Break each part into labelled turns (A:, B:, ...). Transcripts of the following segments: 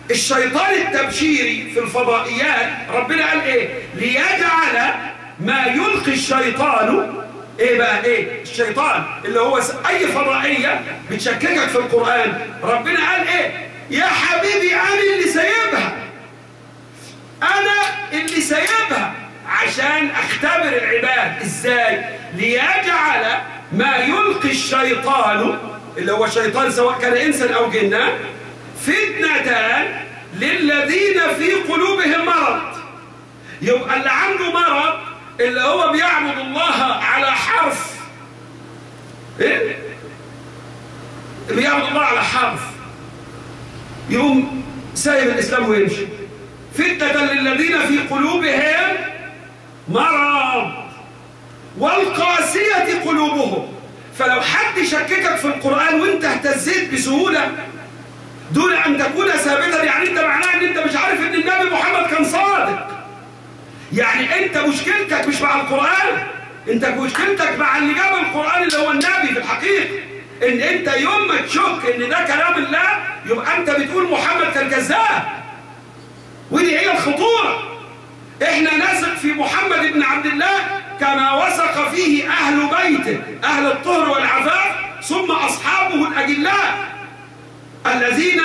A: الشيطان التبشيري في الفضائيات ربنا قال ايه ليجعل ما يلقي الشيطان ايه بقى ايه الشيطان اللي هو اي فضائية بتشككك في القرآن ربنا قال ايه يا حبيبي انا اللي سايبها انا اللي سايبها عشان اختبر العباد ازاي ليجعل ما يلقي الشيطان اللي هو شيطان سواء كان انسان او جنة فتنة للذين في قلوبهم مرض يبقى اللي عنده مرض اللي هو بيعبد الله على حرف ايه بيعبد الله على حرف يقوم سايب الاسلام ويمشي فتنة للذين في قلوبهم مرض والقاسية قلوبهم فلو حد شككك في القرآن وانت اهتزيت بسهولة دون ان تكون ثابتا يعني انت معناه ان انت مش عارف ان النبي محمد كان صادق يعني انت مشكلتك مش مع القرآن انت مشكلتك مع اللي جاب القرآن اللي هو النبي في الحقيقة ان انت يوم ما تشك ان ده كلام الله يبقى انت بتقول محمد كان كذاب ودي هي الخطورة احنا نثق في محمد بن عبد الله كما وثق فيه اهل بيته اهل الطهر والعفاف ثم اصحابه الاجلاء الذين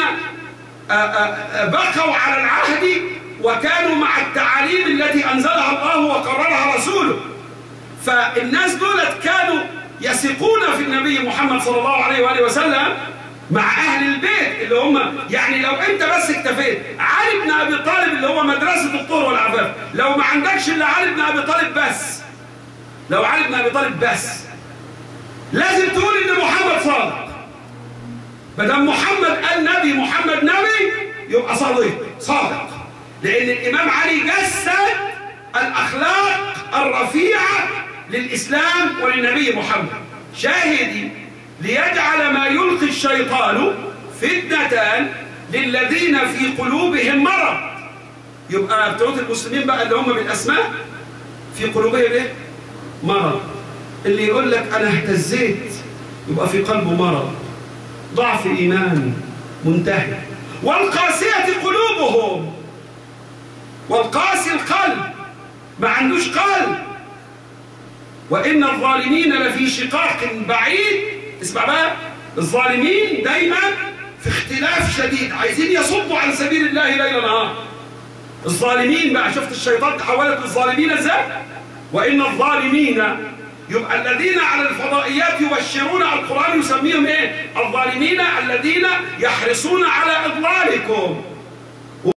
A: بقوا على العهد وكانوا مع التعاليم التي انزلها الله وقررها رسوله فالناس دولت كانوا يثقون في النبي محمد صلى الله عليه واله وسلم مع اهل البيت اللي هم يعني لو انت بس اكتفيت علي بن ابي طالب اللي هو مدرسه الطهر والعفاف لو ما عندكش الا علي بن ابي طالب بس لو علي بن ابي طالب بس لازم تقول ان محمد صادق ما دام محمد قال نبي محمد نبي يبقى صادق صادق لان الامام علي جسد الاخلاق الرفيعه للاسلام وللنبي محمد شاهدي ليجعل ما يلقي الشيطان فتنة للذين في قلوبهم مرض يبقى بتوع المسلمين بقى اللي هم بالاسماء في قلوبهم ايه مرض اللي يقول لك انا اهتزيت يبقى في قلبه مرض ضعف ايمان منتهي والقاسية قلوبهم والقاسي القلب ما عندوش قلب وإن الظالمين لفي شقاق بعيد اسمع بقى الظالمين دايما في اختلاف شديد عايزين يصدوا عن سبيل الله ليل نهار الظالمين بقى شفت الشيطان تحولت للظالمين ازاي وإن الظالمين يبقى الذين على الفضائيات يبشرون القرآن يسميهم ايه الظالمين الذين يحرصون على إضلالكم